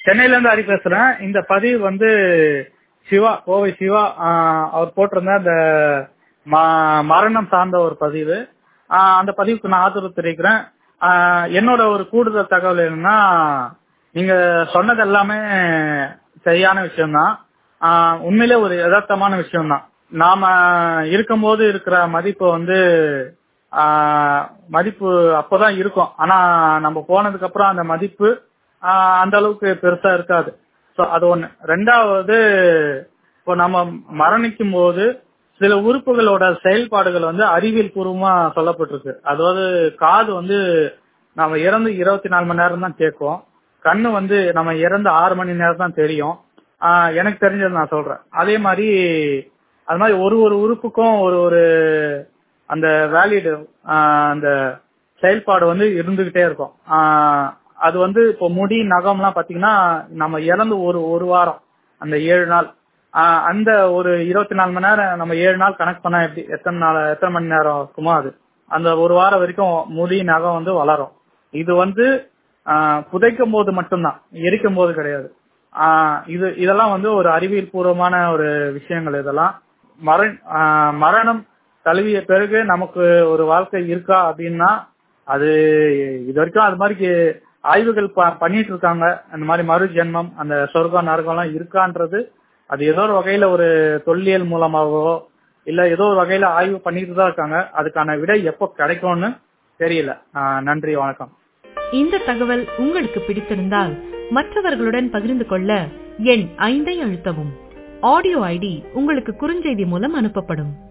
சென்னையில இருந்து ஹரி பேசுறேன் இந்த பதிவு வந்து சிவா கோவை சிவா ஆஹ் அவர் போட்டிருந்த அந்த ம- மரணம் சார்ந்த ஒரு பதிவு ஆஹ் அந்த பதிவுக்கு நான் ஆதரவு தெரிவிக்கிறேன் ஆஹ் என்னோட ஒரு கூடுதல் தகவல் என்னன்னா நீங்க சொன்னது எல்லாமே சரியான விஷயம்தான் ஆஹ் உண்மையிலே ஒரு யதார்த்தமான விஷயம்தான் நாம இருக்கும்போது இருக்கிற மதிப்பு வந்து ஆஹ் மதிப்பு அப்பதான் இருக்கும் ஆனா நம்ம போனதுக்கு அப்புறம் அந்த மதிப்பு ஆஹ் அந்த அளவுக்கு பெருசா இருக்காது சோ அது ஒண்ணு ரெண்டாவது இப்போ நம்ம மரணிக்கும் போது சில உறுப்புகளோட செயல்பாடுகள் வந்து அறிவியல் பூர்வமா சொல்லப்பட்டிருக்கு அதாவது காது வந்து நம்ம இறந்து இருபத்தி நாலு மணி நேரம் தான் கேட்கும் கண்ணு வந்து நம்ம இறந்து ஆறு மணி நேரம் தான் தெரியும் ஆஹ் எனக்கு தெரிஞ்சது நான் சொல்றேன் அதே மாதிரி அது மாதிரி ஒரு ஒரு உறுப்புக்கும் ஒரு ஒரு அந்த வேலிடு அந்த செயல்பாடு வந்து இருந்துகிட்டே இருக்கும் ஆஹ் அது வந்து இப்போ முடி நகம்லாம் பாத்தீங்கன்னா நம்ம இறந்து ஒரு ஒரு வாரம் அந்த ஏழு நாள் ஆஹ் அந்த ஒரு இருபத்தி நாலு மணி நேரம் நம்ம ஏழு நாள் கணக்கு பண்ணா எப்படி எத்தனை நாள் எத்தனை மணி நேரம் இருக்குமோ அது அந்த ஒரு வாரம் வரைக்கும் முடி நகம் வந்து வளரும் இது வந்து ஆஹ் புதைக்கும் போது மட்டும்தான் எரிக்கும் போது கிடையாது ஆஹ் இது இதெல்லாம் வந்து ஒரு அறிவியல் பூர்வமான ஒரு விஷயங்கள் இதெல்லாம் மர ஆஹ் மரணம் தழுவிய பிறகு நமக்கு ஒரு வாழ்க்கை இருக்கா அப்படின்னா அது இது வரைக்கும் அது மாதிரி கே- ஆய்வுகள் ப- பண்ணிட்டு இருக்காங்க அந்த மாதிரி மறு ஜென்மம் அந்த சொர்க்கம் நரகம் எல்லாம் இருக்கான்றது அது ஏதோ ஒரு வகையில ஒரு தொல்லியல் மூலமாகவோ இல்ல ஏதோ ஒரு வகையில ஆய்வு பண்ணிட்டு தான் இருக்காங்க அதுக்கான விடை எப்போ கிடைக்கும்னு தெரியல ஆஹ் நன்றி வணக்கம் இந்த தகவல் உங்களுக்கு பிடித்திருந்தால் மற்றவர்களுடன் பகிர்ந்து கொள்ள எண் ஐந்தை அழுத்தவும் ஆடியோ ஐடி உங்களுக்கு குறுஞ்செய்தி மூலம் அனுப்பப்படும்